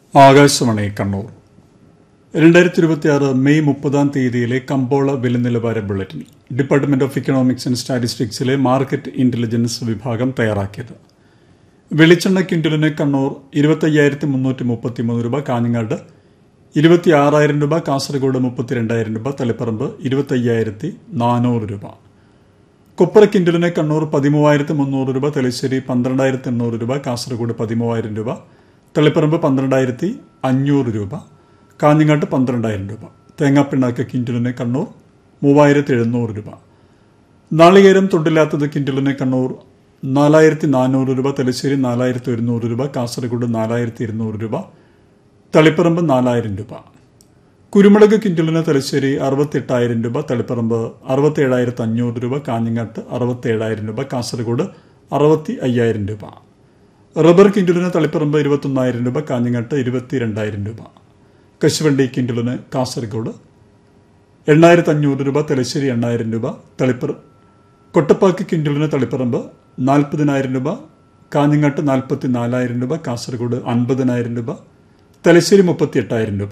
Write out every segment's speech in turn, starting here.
ആകാശവാണി കണ്ണൂർ രണ്ടായിരത്തി ഇരുപത്തിയാറ് മെയ് മുപ്പതാം തീയതിയിലെ കമ്പോള വില നിലവാര bulletin department of economics and സ്റ്റാറ്റിസ്റ്റിക്സിലെ മാർക്കറ്റ് ഇന്റലിജൻസ് വിഭാഗം തയ്യാറാക്കിയത് വെളിച്ചെണ്ണ ക്വിന്റലിന് കണ്ണൂർ ഇരുപത്തയ്യായിരത്തി മുന്നൂറ്റി മുപ്പത്തിമൂന്ന് രൂപ കാഞ്ഞങ്ങാട് ഇരുപത്തി ആറായിരം രൂപ കാസർഗോഡ് മുപ്പത്തിരണ്ടായിരം രൂപ തളിപ്പറമ്പ് ഇരുപത്തയ്യായിരത്തി നാനൂറ് രൂപ കൊപ്പറ കിൻഡലിന് കണ്ണൂർ പതിമൂവായിരത്തി മുന്നൂറ് രൂപ തലശ്ശേരി പന്ത്രണ്ടായിരത്തി എണ്ണൂറ് രൂപ കാസർഗോഡ് പതിമൂവായിരം രൂപ തളിപ്പറമ്പ് പന്ത്രണ്ടായിരത്തി അഞ്ഞൂറ് രൂപ കാഞ്ഞങ്ങാട്ട് പന്ത്രണ്ടായിരം രൂപ തേങ്ങാപ്പിണ്ണാക്ക് കിൻഡലിന് കണ്ണൂർ മൂവായിരത്തി എഴുന്നൂറ് രൂപ നാളികേരം തൊണ്ടില്ലാത്തത് കിൻഡലിന് കണ്ണൂർ നാലായിരത്തി നാനൂറ് രൂപ തലശ്ശേരി നാലായിരത്തി ഒരുന്നൂറ് രൂപ കാസർഗോഡ് നാലായിരത്തി ഇരുന്നൂറ് രൂപ തളിപ്പറമ്പ് നാലായിരം രൂപ കുരുമുളക് കിൻഡലിന് തലശ്ശേരി അറുപത്തെട്ടായിരം രൂപ തളിപ്പറമ്പ് അറുപത്തി ഏഴായിരത്തി അഞ്ഞൂറ് രൂപ കാഞ്ഞങ്ങാട്ട് അറുപത്തി ഏഴായിരം രൂപ കാസർഗോഡ് അറുപത്തി അയ്യായിരം രൂപ റബ്ബർ കിൻഡലിന് തളിപ്പറമ്പ് ഇരുപത്തൊന്നായിരം രൂപ കാഞ്ഞങ്ങാട്ട് ഇരുപത്തിരണ്ടായിരം രൂപ കശുവണ്ടി കിൻഡലിന് കാസർഗോഡ് എണ്ണായിരത്തി അഞ്ഞൂറ് രൂപ തലശ്ശേരി എണ്ണായിരം രൂപ തളിപ്പറ കൊട്ടപ്പാക്ക് കിൻഡലിന് തളിപ്പറമ്പ് നാൽപ്പതിനായിരം രൂപ കാഞ്ഞങ്ങാട്ട് നാൽപ്പത്തി നാലായിരം രൂപ കാസർഗോഡ് അൻപതിനായിരം രൂപ തലശ്ശേരി മുപ്പത്തി എട്ടായിരം രൂപ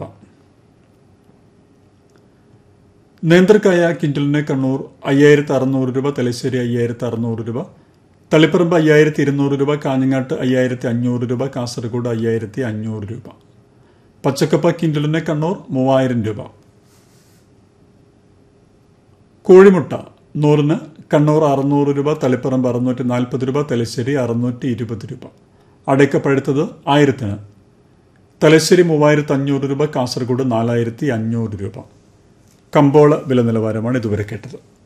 നേന്ത്രക്കായ കിൻഡലിന് കണ്ണൂർ അയ്യായിരത്തി അറുന്നൂറ് രൂപ തലശ്ശേരി അയ്യായിരത്തി അറുന്നൂറ് രൂപ തളിപ്പറമ്പ് അയ്യായിരത്തി ഇരുന്നൂറ് രൂപ കാഞ്ഞങ്ങാട്ട് അയ്യായിരത്തി അഞ്ഞൂറ് രൂപ കാസർഗോഡ് അയ്യായിരത്തി അഞ്ഞൂറ് രൂപ പച്ചക്കപ്പ കിൻഡലിന് കണ്ണൂർ മൂവായിരം രൂപ കോഴിമുട്ട നൂറിന് കണ്ണൂർ അറുന്നൂറ് രൂപ തളിപ്പറമ്പ് അറുന്നൂറ്റി നാൽപ്പത് രൂപ തലശ്ശേരി അറുന്നൂറ്റി ഇരുപത് രൂപ അടയ്ക്ക പഴുത്തത് ആയിരത്തിന് തലശ്ശേരി മൂവായിരത്തി അഞ്ഞൂറ് രൂപ കാസർഗോഡ് നാലായിരത്തി അഞ്ഞൂറ് രൂപ കമ്പോള വില നിലവാരമാണ് ഇതുവരെ കേട്ടത്